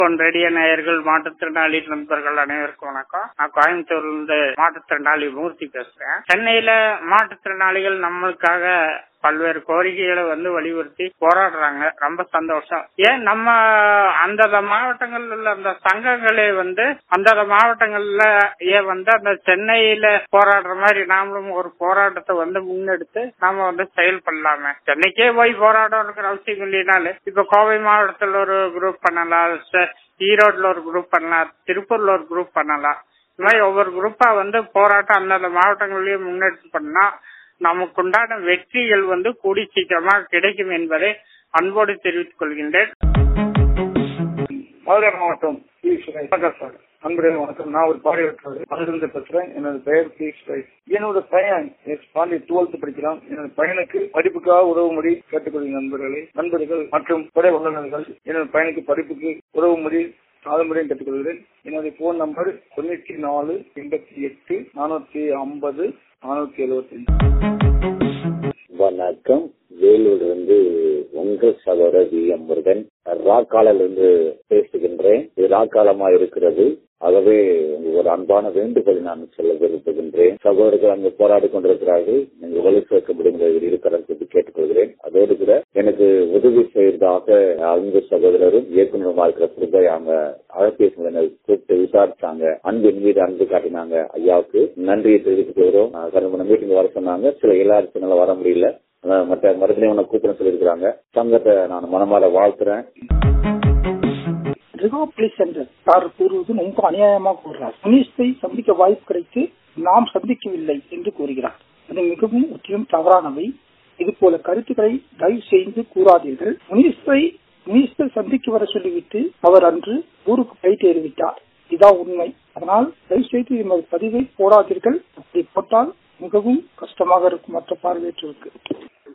பொன் ரேடியோ நேயர்கள் மாற்றுத்திறனாளி நண்பர்கள் அனைவருக்கும் வணக்கம் நான் கோயம்புத்தூர்ல இருந்து மாற்றுத்திறனாளி மூர்த்தி பேசுறேன் சென்னையில மாற்றுத்திறனாளிகள் நம்மளுக்காக பல்வேறு கோரிக்கைகளை வந்து வலியுறுத்தி போராடுறாங்க ரொம்ப சந்தோஷம் ஏன் நம்ம அந்தந்த மாவட்டங்கள்ல உள்ள அந்த சங்கங்களே வந்து அந்தந்த மாவட்டங்கள்ல ஏன் வந்து அந்த சென்னையில போராடுற மாதிரி நாமளும் ஒரு போராட்டத்தை வந்து முன்னெடுத்து நாம வந்து செயல்படலாமே சென்னைக்கே போய் போராடுறதுக்கு அவசியம் இல்லைனாலும் இப்ப கோவை மாவட்டத்துல ஒரு குரூப் பண்ணலாம் ச- ஈரோட்ல ஒரு குரூப் பண்ணலாம் திருப்பூர்ல ஒரு குரூப் பண்ணலாம் இந்த மாதிரி ஒவ்வொரு குரூப்பா வந்து போராட்டம் அந்தந்த மாவட்டங்களிலேயே முன்னெடுத்து பண்ணா நமக்குண்டான வெற்றிகள் வந்து கூடி சீக்கிரமா கிடைக்கும் என்பதை அன்போடு தெரிவித்துக் கொள்கின்றேன் மதுரை மாவட்டம் பீஸ் ரைஸ். வணக்கம் சார் அன்புடைய வணக்கம் நான் ஒரு பார்வையாளர் அதிலிருந்து பேசுறேன் எனது பெயர் பீஸ் ரைஸ் என்னோட பையன் எஸ் பாண்டி டுவெல்த் படிக்கிறான் எனது பையனுக்கு படிப்புக்காக உதவும்படி கேட்டுக்கொள்கிற நண்பர்களே நண்பர்கள் மற்றும் துறை வல்லுநர்கள் எனது பையனுக்கு படிப்புக்கு உதவும்படி சாதமுறையும் கேட்டுக்கொள்கிறேன் எனது போன் நம்பர் தொண்ணூற்றி நாலு எண்பத்தி எட்டு நானூத்தி ஐம்பது நானூத்தி எழுபத்தி வணக்கம் வேலூர் இருந்து உங்கள் சகோதரர் வி எம் முருகன் ராக்காலில் இருந்து பேசுகின்றேன் இது ராக்காலமா இருக்கிறது ஆகவே உங்களுக்கு ஒரு அன்பான வேண்டுகோள் நான் சொல்ல விரும்புகின்றேன் சகோதரர்கள் அங்கு போராடி கொண்டிருக்கிறார்கள் நீங்கள் வலு சேர்க்க முடியுங்கள் இருக்கிறது கேட்டுக்கொள்கிறேன் அதோடு கூட எனக்கு உதவி செய்வதாக அன்பு சகோதரரும் இயக்குநருமா இருக்கிற புதுவை அவங்க அழகேசன் என்னை கூப்பிட்டு விசாரிச்சாங்க அன்பின் மீது அன்பு காட்டினாங்க ஐயாவுக்கு நன்றியை தெரிவித்துக் கொள்கிறோம் அஹ் கடந்த முறை மீட்டிங் வர சொன்னாங்க சில எல்லாரும் என்னால வர முடியல அஹ் மற்ற மறுபடியும் உன்னை கூப்பிட சொல்லியிருக்கிறாங்க சங்கத்தை நான் மனமாற வாழ்த்துறேன் ரிகோப்ளி சென்டர் சார் கூறுவது ரொம்ப அநியாயமாக கூறுகிறார் முனிஸை சந்திக்க வாய்ப்பு கிடைத்து நாம் சந்திக்கவில்லை என்று கூறுகிறார் அது மிகவும் முற்றிலும் தவறானவை இது போல கருத்துக்களை தயவு செய்து கூறாதீர்கள் முனிஸை முனிஸை சந்திக்க வர சொல்லிவிட்டு அவர் அன்று ஊருக்கு போயிட்டு ஏறிவிட்டார் இதான் உண்மை அதனால் தயவு செய்து எமது பதிவை போடாதீர்கள் அப்படி போட்டால் மிகவும் கஷ்டமாக இருக்கும் மற்ற பார்வையற்றோருக்கு